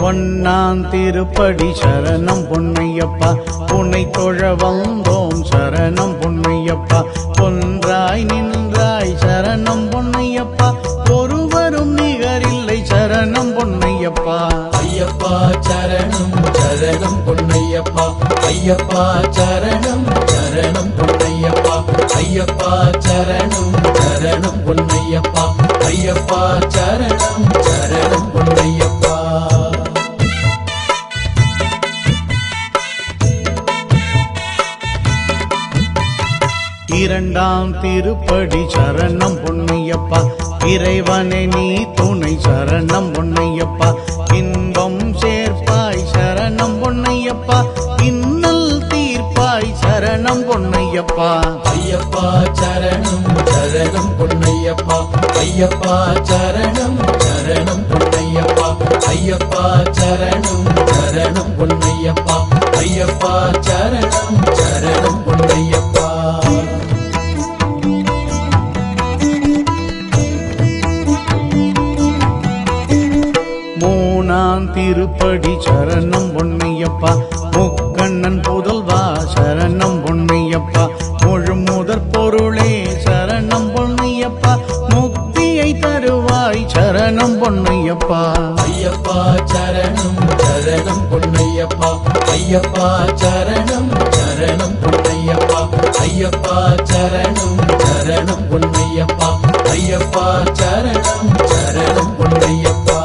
பொன்னான் திருப்படி சரணம் பொன்னையப்பா உன்னை தொழ வந்தோம் சரணம் பொன்னையப்பா பொன்றாய் நின்றாய் சரணம் பொன்னையப்பா ஒருவரும் நிகரில்லை சரணம் பொன்னையப்பா ஐயப்பா சரணம் சரணம் பொன்னையப்பா ஐயப்பா சரணம் சரணம் பொன்னையப்பா ஐயப்பா சரணம் சரணம் பொன்னையப்பா ஐயப்பா சரணம் சரணம் பொன்னையப்பா இரண்டாம் திருப்படி சரணம் பொன்னையப்பா இறைவனை நீ துணை சரணம் பொன்னையப்பா இன்பம் சேர்ப்பாய் சரணம் பொன்னையப்பா இன்னல் தீர்ப்பாய் சரணம் பொன்னையப்பா ஐயப்பா சரணம் சரணம் பொன்னையப்பா ஐயப்பா சரணம் சரணம் பொன்னையப்பா ஐயப்பா சரணம் சரணம் பொன்னையப்பா ஐயப்பா சரணம் சரணம் பொன்னையப்பா மூணாம் திருப்படி சரணம் பொன்னையப்பா முக்கண்ணன் புதல்வா சரணம் பொன்னையப்பா முழு முதற் பொருளே சரணம் பொன்னையப்பா முக்தியை தருவாய் சரணம் பொன்னையப்பா ஐயப்பா சரணம் சரணம் பொன்னையப்பா ஐயப்பா சரணம் சரணம் பொன்னையப்பா ஐயப்பா சரணம் சரணம் பொன்னையப்பா ஐயப்பா சரணம் சரணம் பொன்னையப்பா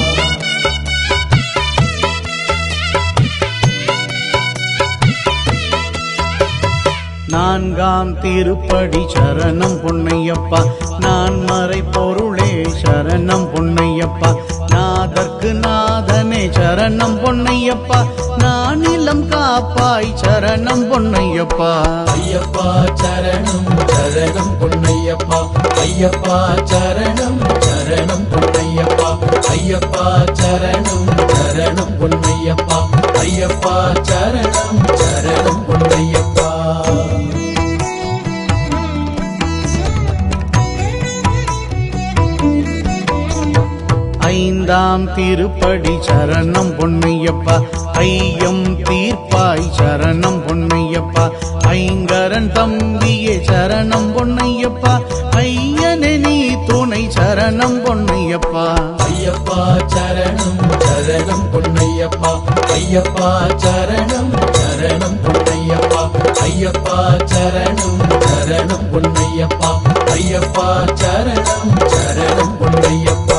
நான்காம் திருப்படி சரணம் பொன்னையப்பா நான் மறை பொருளே சரணம் பொன்னையப்பா நாதற்கு நாதனே சரணம் பொன்னையப்பா நான் இளம் காப்பாய் சரணம் பொன்னையப்பா ஐயப்பா சரணம் சரணம் பொன்னையப்பா ஐயப்பா சரணம் சரணம் பொன்னையப்பா ஐயப்பா சரணம் சரணம் பொன்னையப்பா ஐயப்பா சரணம் சரணம் பொன்னையப்பா ஐந்தாம் திருப்படி சரணம் பொன்னையப்பா ஐயம் தீர்ப்பாய் சரணம் பொன்னையப்பா ஐங்கரன் தம்பியே சரணம் பொன்னையப்பா ஐயனே நீ துணை சரணம் பொன்னையப்பா ஐயப்பா சரணம் சரணம் பொன்னையப்பா ஐயப்பா சரணம் சரணம் பொன்னையப்பா ஐயப்பா சரணம் சரணம் பொன்னையப்பா ஐயப்பா சரணம் சரணம் பொன்னையப்பா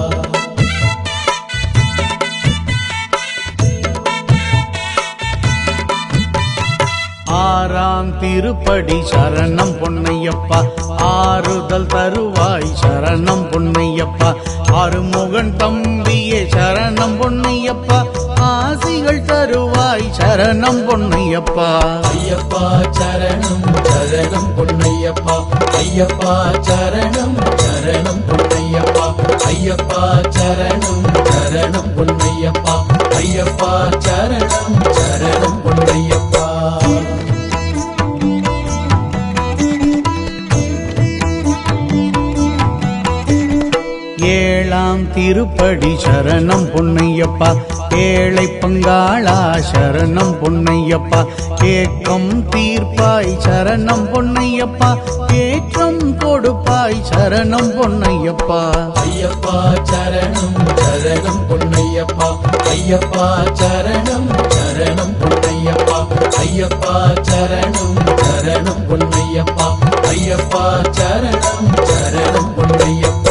ஆறாம் திருப்படி சரணம் பொன்னையப்பா ஆறுதல் தருவாய் சரணம் பொன்னையப்பா அருமுகன் தம்பியே சரணம் பொன்னையப்பா ஆசிகள் தருவாய் சரணம் பொன்னையப்பா ஐயப்பா சரணம் சரணம் பொன்னையப்பா ஐயப்பா சரணம் சரணம் பொன்னையப்பா ஐயப்பா சரணம் சரணம் பொன்னையப்பா ஐயப்பா சரணம் சரணம் பொன்னையப்பா ஏழாம் திருப்படி சரணம் பொன்னையப்பா ஏழை பங்காளா சரணம் பொன்னையப்பா ஏக்கம் தீர்ப்பாய் சரணம் பொன்னையப்பா ஏற்றம் கொடுப்பாய் சரணம் பொன்னையப்பா ஐயப்பா சரணம் சரணம் பொன்னையப்பா ஐயப்பா சரணம் சரணம் பொன்னையப்பா ஐயப்பா சரணம் சரணம் பொன்னையப்பா ஐயப்பா சரணம் சரணம் பொன்னையப்பா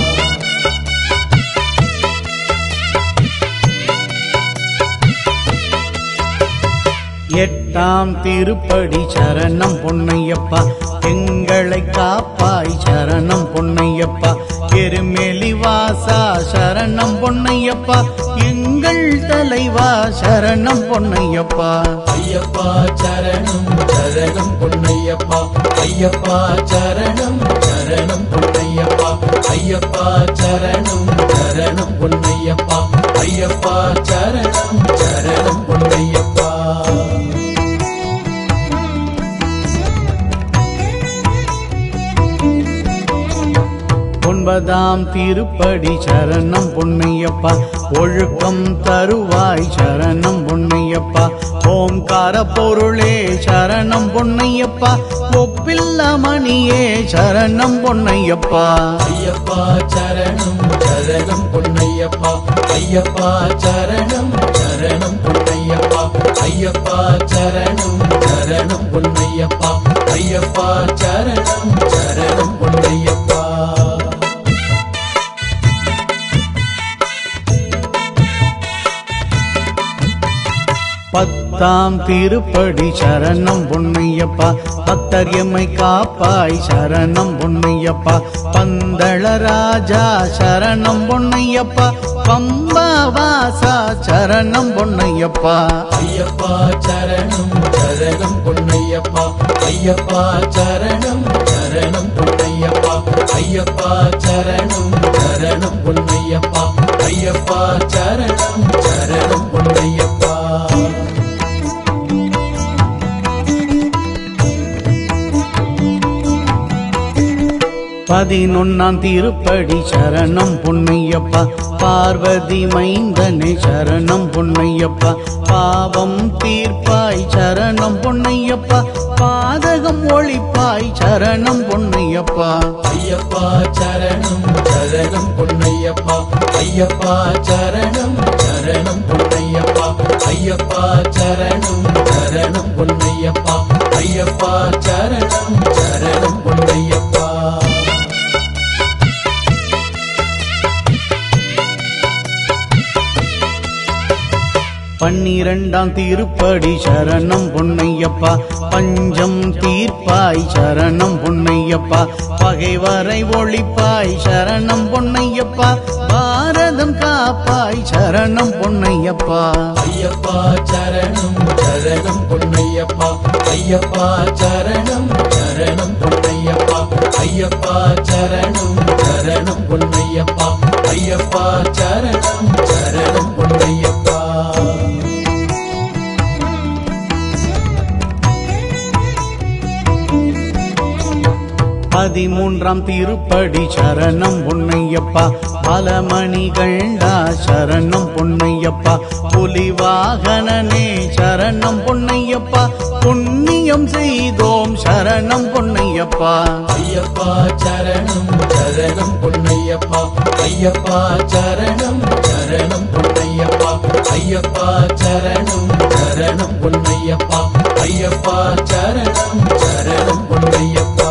எட்டாம் திருப்படி சரணம் பொன்னையப்பா எங்களை காப்பாய் சரணம் பொன்னையப்பா எருமெலி வாசா சரணம் பொன்னையப்பா எங்கள் தலைவா சரணம் பொன்னையப்பா ஐயப்பா சரணம் சரணம் பொன்னையப்பா ஐயப்பா சரணம் சரணம் பொன்னையப்பா ஐயப்பா சரணம் சரணம் பொன்னையப்பா ஐயப்பா சரணம் சரணம் பொன்னையப்பா ஒன்பதாம் திருப்படி சரணம் பொன்னையப்பா ஒழுக்கம் தருவாய் சரணம் பொன்னையப்பா ஓம்கார பொருளே சரணம் பொன்னையப்பா ஒப்பில்ல மணியே சரணம் பொன்னையப்பா ஐயப்பா சரணம் சரணம் பொன்னையப்பா ஐயப்பா சரணம் சரணம் பொன்னையப்பா ஐயப்பா சரணம் சரணம் பொன்னையப்பா ஐயப்பா சரணம் சரணம் பொன்னையப்பா பத்தாம் திருப்படி சரணம் பொன்னையப்பா பக்தர் எம்மை காப்பாய் சரணம் பொன்னையப்பா பந்தள ராஜா சரணம் பொன்னையப்பா பம்பா வாசா சரணம் பொன்னையப்பா ஐயப்பா சரணம் சரணம் பொன்னையப்பா ஐயப்பா சரணம் சரணம் பொன்னையப்பா ஐயப்பா சரணம் சரணம் பொன்னையப்பா ஐயப்பா சரணம் சரணம் பொன்னையப்பா பதினொன்னாம் திருப்படி சரணம் பொன்னையப்பா பார்வதி மைந்தனே சரணம் பொன்னையப்பா பாவம் தீர்ப்பாய் சரணம் பொன்னையப்பா பாதகம் ஒழிப்பாய் சரணம் பொன்னையப்பா ஐயப்பா சரணம் சரணம் பொன்னையப்பா ஐயப்பா சரணம் சரணம் பொன்னையப்பா ஐயப்பா சரணம் சரணம் பொன்னையப்பா ஐயப்பா சரணம் சரணம் பொன்னையப்பா பன்னிரண்டாம் திருப்படி சரணம் பொன்னையப்பா பஞ்சம் தீர்ப்பாய் சரணம் பொன்னையப்பா பகைவரை ஒழிப்பாய் சரணம் பொன்னையப்பா பாரதம் காப்பாய் சரணம் பொன்னையப்பா ஐயப்பா சரணம் சரணம் பொன்னையப்பா ஐயப்பா சரணம் சரணம் பொன்னையப்பா ஐயப்பா சரணம் சரணம் பொன்னையப்பா ஐயப்பா சரணம் சரணம் பொன்னையப்பா பதிமூன்றாம் திருப்படி சரணம் பொன்னையப்பா பலமணிகண்டா சரணம் பொன்னையப்பா புலிவாகனனே சரணம் பொன்னையப்பா புண்ணியம் செய்தோம் சரணம் பொன்னையப்பா ஐயப்பா சரணம் சரணம் பொன்னையப்பா ஐயப்பா சரணம் சரணம் பொன்னையப்பா ஐயப்பா சரணம் சரணம் பொன்னையப்பா ஐயப்பா சரணம் சரணம் பொன்னையப்பா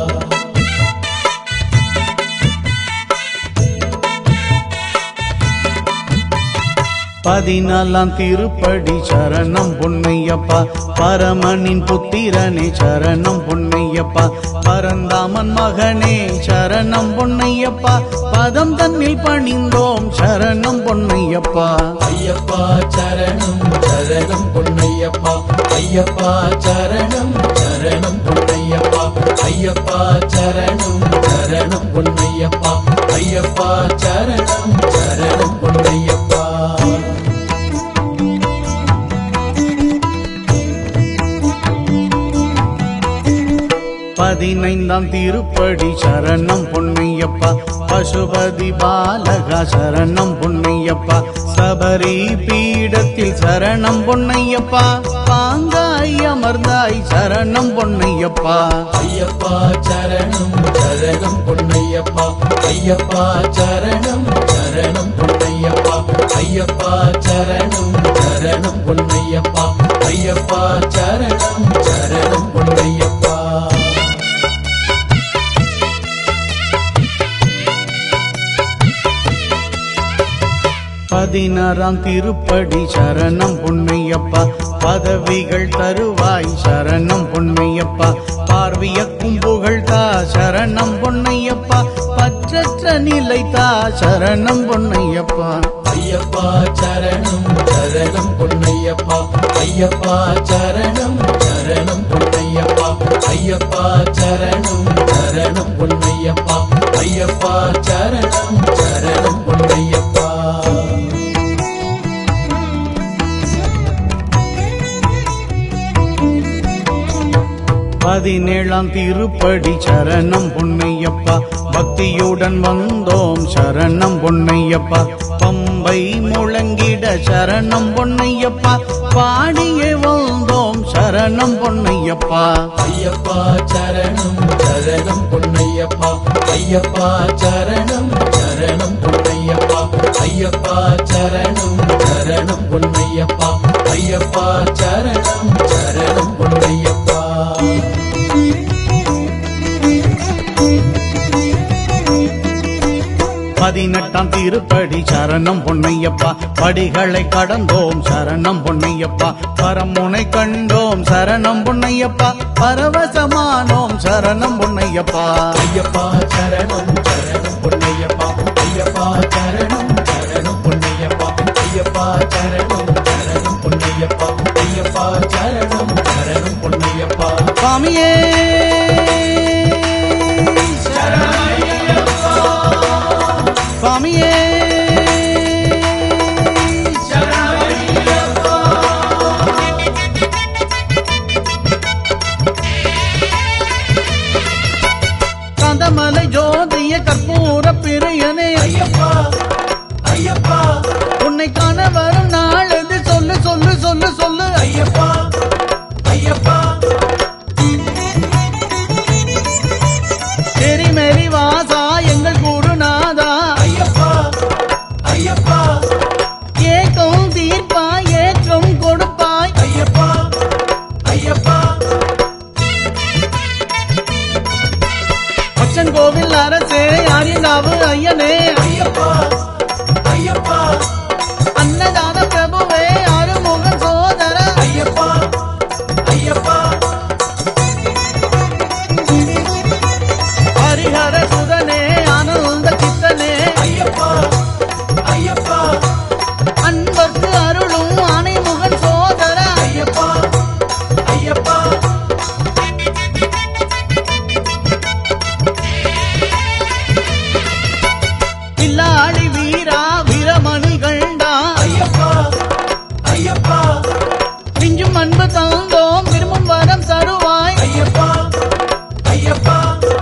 பதினாலாம் திருப்படி சரணம் பொன்னையப்பா பரமனின் புத்திரனே சரணம் பொன்னையப்பா பரந்தாமன் மகனே சரணம் பொன்னையப்பா பதம் தன்னில் பணிந்தோம் சரணம் பொன்னையப்பா ஐயப்பா சரணம் சரணம் பொன்னையப்பா ஐயப்பா சரணம் சரணம் பொன்னையப்பா ஐயப்பா சரணம் சரணம் பொன்னையப்பா ஐயப்பா சரணம் சரணம் பொன்னையப்பா பதினைந்தாம் திருப்படி சரணம் பொன்னையப்பா பசுபதி பாலகா சரணம் பொன்னையப்பா சபரி பீடத்தில் சரணம் பொன்னையப்பா பாங்காய் அமர்ந்தாய் சரணம் பொன்னையப்பா ஐயப்பா சரணம் சரணம் பொன்னையப்பா ஐயப்பா சரணம் சரணம் பொன்னையப்பா ஐயப்பா சரணம் சரணம் பொன்னையப்பா ஐயப்பா சரணம் சரணம் பொன்னையப்பா பதினாறாம் திருப்படி சரணம் பொன்னையப்பா பதவிகள் தருவாய் சரணம் பொன்னையப்பா பார்வையக்கும் புகழ்தா சரணம் பொன்னையப்பா பற்றற்ற நிலை தா சரணம் பொன்னையப்பா ஐயப்பா சரணம் சரணம் பொன்னையப்பா ஐயப்பா சரணம் சரணம் பொன்னையப்பா ஐயப்பா சரணம் சரணம் பொன்னையப்பா ஐயப்பா சரணம் சரணம் பொன்னையப்பா பதினேழாம் திருப்படி சரணம் பொன்னையப்பா பக்தியுடன் வந்தோம் சரணம் பொன்னையப்பா பம்பை முழங்கிட சரணம் பொன்னையப்பா பாடியே வந்தோம் சரணம் பொன்னையப்பா ஐயப்பா சரணம் சரணம் பொன்னையப்பா ஐயப்பா சரணம் சரணம் பொன்னையப்பா ஐயப்பா சரணம் சரணம் பொன்னையப்பா ஐயப்பா சரணம் சரணம் பொன்னையப்பா பதினெட்டாம் திருப்படி சரணம் பொன்னையப்பா படிகளை கடந்தோம் சரணம் பொன்னையப்பா பரமுனை கண்டோம் சரணம் பொன்னையப்பா பரவசமானோம் சரணம் பொன்னையப்பா ஐயப்பா சரணம் சரணம் பொன்னையப்பா ஐயப்பா சரணம் சரணம் பொன்னையப்பா ஐயப்பா சரணம் சரணம் பொன்னையப்பா ஐயப்பா சரணம் சரணம் பொன்னையப்பா சுவாமியே சுவாமியே கந்தமலை ஜோதிய கற்பூர பிரியனே ஐயப்பா ஐயப்பா உன்னை காண வரும் நாள் எது சொல்லு சொல்லு சொல்லு சொல்லு ஐயப்பா ஐயப்பா எரிமெரி வாசா எங்கள் குருநாதா ஐயப்பா ஐயப்பா ஏக்கம் தீர்ப்பாய் ஏற்றம் கொடுப்பாய் ஐயப்பா ஐயப்பா அச்சன் கோவில் அரசே ஆரியங்காவு ஐயனே ஐயப்பா ஐயப்பா அன்னதான பிரபுவே அருமுகன் சோதர ஐயப்பா ஐயப்பா ஹரிஹர சுதனே ஆனந்த சித்தனே ஐயப்பா ஐயப்பா அன்பர்க்கு அருளும் ஆணைமுகன் சோதர ஐயப்பா ஐயப்பா இல்லாளி வீரா வீரமணி கண்டா ஐயப்பா ஐயப்பா மிஞ்சும் அன்பு தந்தோம் விரும்பும் வரம் தருவாய் ஐயப்பா ஐயப்பா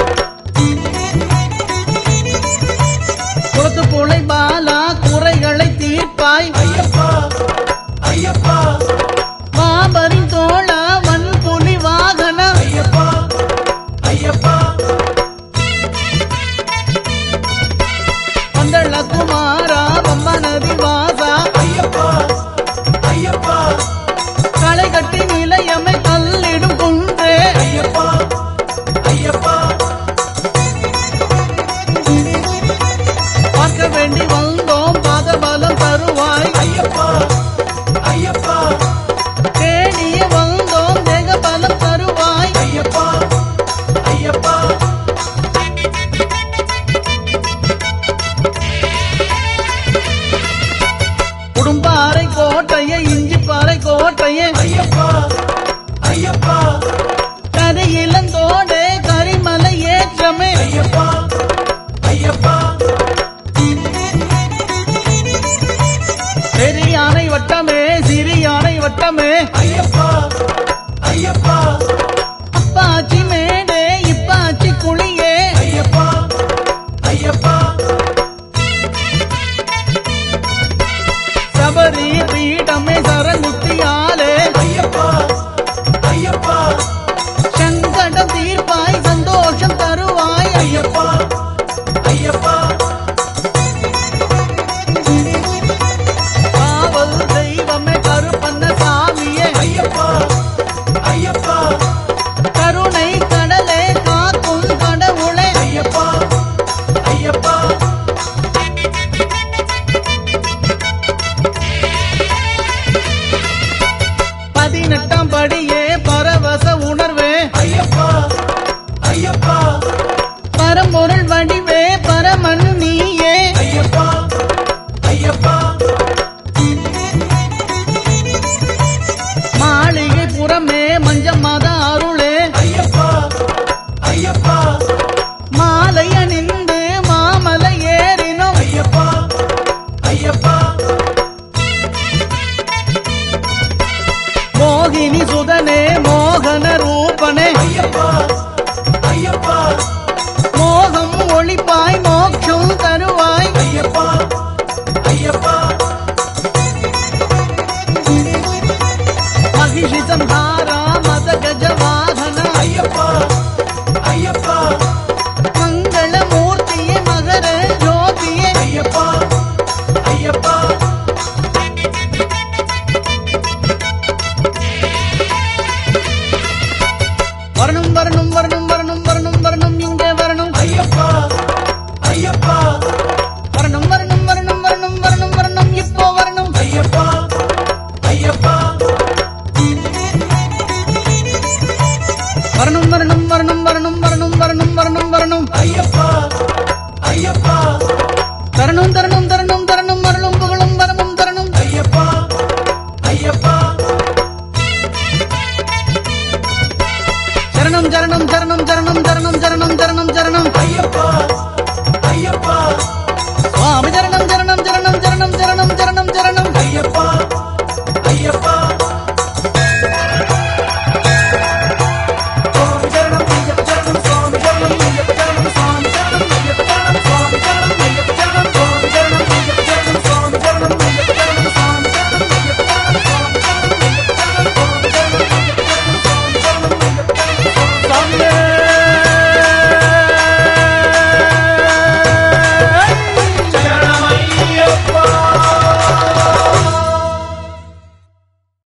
குளத்து புலை பாலா குறைகளை தீர்ப்பாய் ஐயப்பா ஐயப்பா மாபரின் தோழா வன் புலி வாகன ஐயப்பா ஐயப்பா பந்தள குமாரா பம்ம நதி வாசா ஐயப்பா ஐயப்பா களை கட்டி நிலையமை தள்ளிடும் குன்றே ஐயப்பா ஐயப்பா பார்க்க வேண்டி வந்தோம் பாதபலம் தருவாய் ஐயப்பா ஐயப்பா தேடிய வந்தோம் தேக பலம் தருவாய் ஐயப்பா ஐயப்பா குடும்பாறை கோட்டையே இஞ்சிப்பாறை கோட்டையே ஐயப்பா ஐயப்பா கரையிலந்தோடே கரிமலை ஏற்றமே ஐயப்பா ஐயப்பா பெரியானை வட்டமே சிறியானை வட்டமே ஐயப்பா ஐயப்பா அப்பாச்சி மேடே இப்பாச்சி குழியே ஐயப்பா ஐயப்பா சபரி பீடமே சரங்குத்தியாலே ஐயப்பா ஐயப்பா சங்கடம் தீர்ப்பாய் சந்தோஷம் தருவாய் ஐயப்பா ஐயப்பா காவல் தெய்வமே கருப்பண்ண சாமியே ஐயப்பா ஐயப்பா கருணை கடலே காக்கும் கடவுளே ஐயப்பா ஐயப்பா பதினெட்டாம் படியே பரவச உணர்வே ஐயப்பா ஐயப்பா பரம்பொருள் வடிவே பரமன் நீயே ஐயப்பா ஐயப்பா மாளிகை புறமே மஞ்ச மத அருளே ஐயப்பா ஐயப்பா மாலை அணிந்து மாமலை ஏறினோம் ஐயப்பா ஐயப்பா மோகினி சுதனே மோகன ரூபனே ஐயப்பா மன்னிப்பாய்